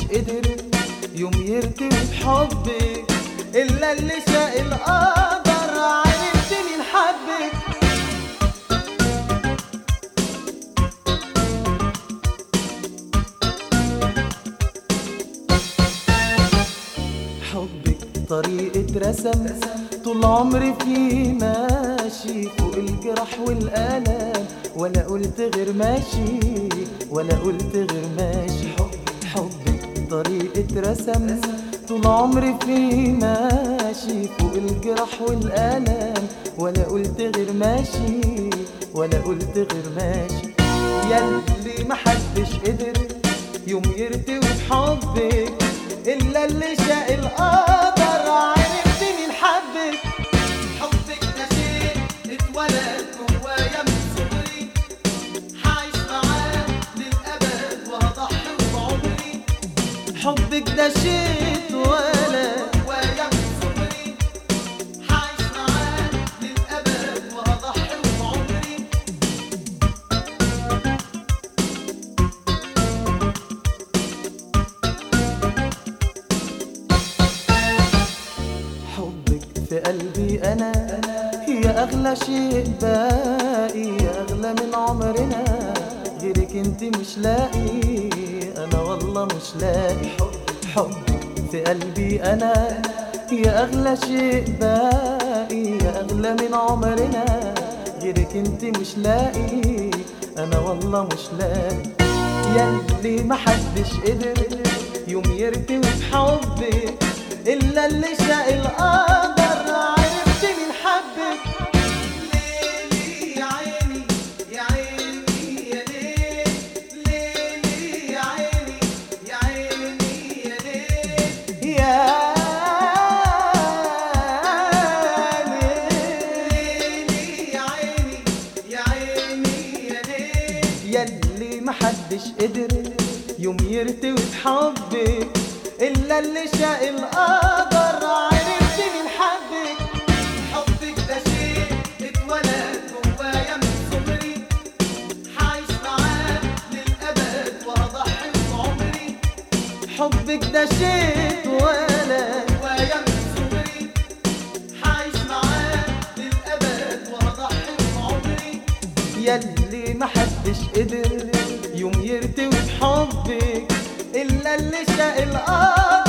قدر يوم يرتوي بحبك إلا اللي شاء القدر عرفت مين حبك حبك طريقة رسم طول عمري فيه ماشي فوق الجرح والألم ولا قلت غير ماشي ولا قلت غير ماشي حبك طريقة رسم طول عمري فيه ماشي فوق الجرح والألم ولا قلت غير ماشي ولا قلت غير ماشي ياللي محدش قدر يوم يرتوي بحبك إلا اللي شاء القدر عرفت مين حبك حبك ده شيء اتولد جوايا من صغري حعيش معاه للأبد وهضحي بعمري حبك ده شيء اتولد جوايا من صغري حعيش معاه للأبد وهضحي بعمري حبك في قلبي أنا هي أغلى شيء باقي يا أغلى من عمرنا غيرك انت مش لاقي أنا والله مش لاقي حبك في قلبي أنا هي أغلى شيء باقي يا أغلى من عمرنا غيرك انت مش لاقي أنا والله مش لاقي ياللي محدش قدر يوم يرتوي بحبك إلا اللي شاء القدر عرفت مين حبك ليلي يا عيني يا عيني يا ليل ليلي يا عيني يا عيني يا ليل يا ليلي يا عيني يا عيني يا ليل ياللي محدش قدر يوم يرتوي بحبك إلا اللي شاء القدر عرفت مين حبك حبك ده شيء اتولد جوايا من صغري حعيش معاه للأبد وهضحي بعمري حبك ده شيء اتولد جوايا من صغري حعيش معاه للأبد وهضحي بعمري ياللي محدش قدر يوم يرتوي بحبك إلا اللي شاء القدر